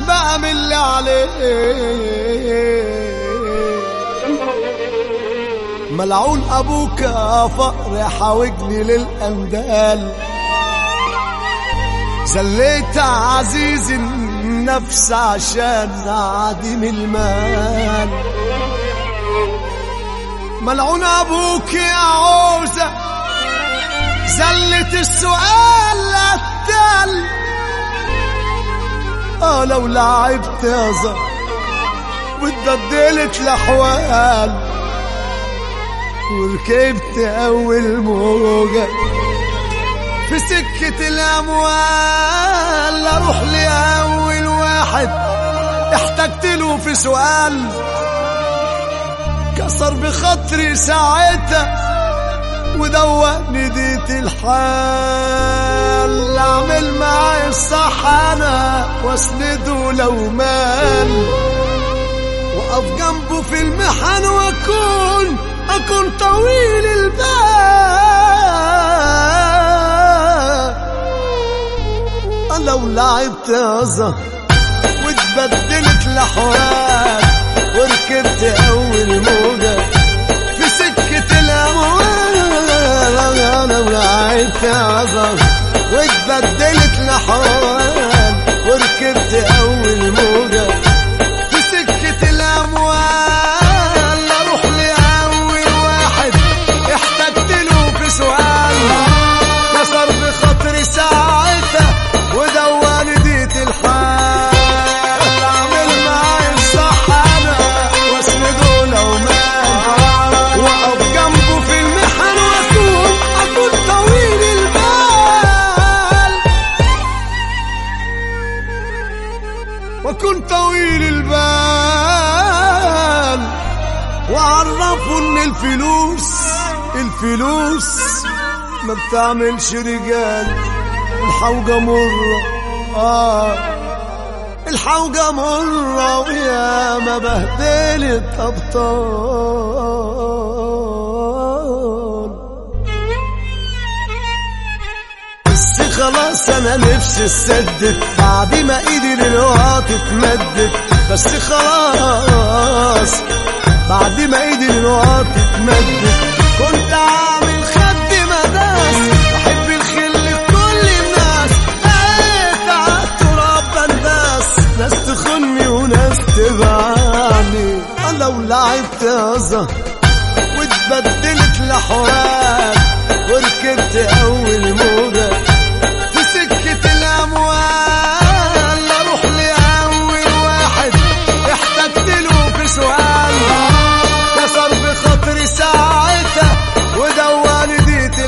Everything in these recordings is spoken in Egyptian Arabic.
بقى من اللي عليه ملعون ابوك يا فقر حاوجني للاندال زليت عزيز النفس عشان عديم المال ملعون ابوك يا عوزة زلت السؤال التال اه لو لعبت يا زهر واتبدلت الاحوال وركبت اول موجه في سكة الأموال أروح لأول واحد احتجت له في سؤال كسر بخاطري ساعتها ودوقني ديت الحال أعمل معاه الصح أنا وأسنده لو مال وأقف جنبه في المحن وأكون أكون طويل البال لو لعبت يا زهر واتبدلت الأحوال وركبت أول موجة في سكة الأموال لو لعبت يا زهر واتبدلت الأحوال وركبت أول موجة في سكة الأموال أروح لأول واحد احتجت له في سؤال كسر بخاطري ساعتها ودواني ديت الحال أعمل معاي الصح أنا واسنده لو مات وأقف جنبه في المحن وأكون أكون طويل البال وكن طويل البال وعرفوا ان الفلوس الفلوس ما بتعملش رجال الحوجة مرة آه الحوجة مرة ويا ما بهدلت أبطال بس خلاص انا نفسي اسدد بعد ما ايدي للوقت اتمدد بس خلاص بعد ما ايدي للوقت اتمدد كنت عامل خد مداس بحب الخل لكل الناس لقيت عالتراب بنداس ناس تخني وناس تبعني لو لعبت يا زهر واتبدلت الاحوال وركبت اول موجه في سكة الأموال أروح لأول واحد احتجت له في سؤال كسر بخاطري ساعتها ودواني ديت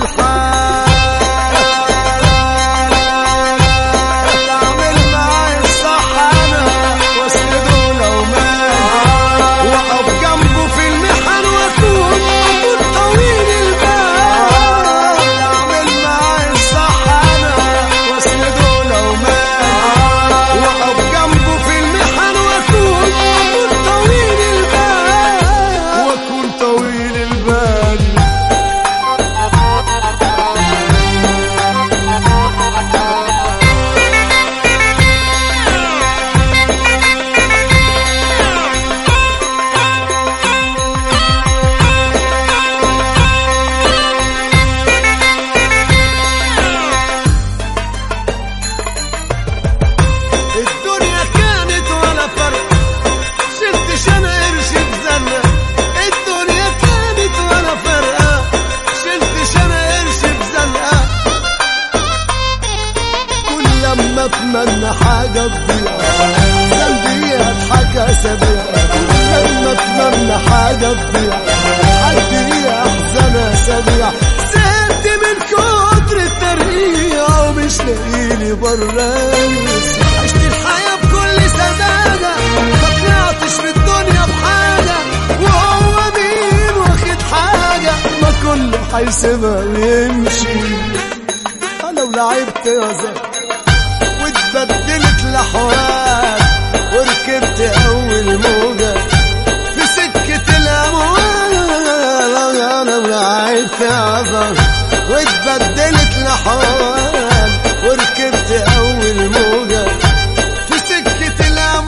الحال أعمل معاي الصح أنا واسنده لو مات وأقف جنبه في المحن وأكون أكون طويل البال أعمل معاي الصح أنا واسنده لو مات وأقف جنبه في المحن وأكون أكون طويل البال وأكون طويل البال الدنيا كانت ولا فرق شلت انا قرش بزنة الدنيا كانت ولا فرقة شلت انا قرش بزنقة كل لما اتمنى حاجة تضيع ذنبي اضحك اسابيع لما اتمنى حاجة تضيع عدي احزن اسابيع زهقت من كتر الترقيع ومش لاقيلي برانس عشت الحياة بكل سذاجة ما طلعتش في الدنيا بحاجة وهو مين واخد حاجة ما كله هيسيبها ويمشي لو لعبت يا زلمة واتبدلت الاحوال وركبت اول موجة في سكة الاموال انا ولعبت عذر واتبدلت الاحوال وركبت اول موجة في سكة الاموال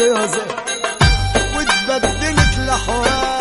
تهزر واتبدلت لحوار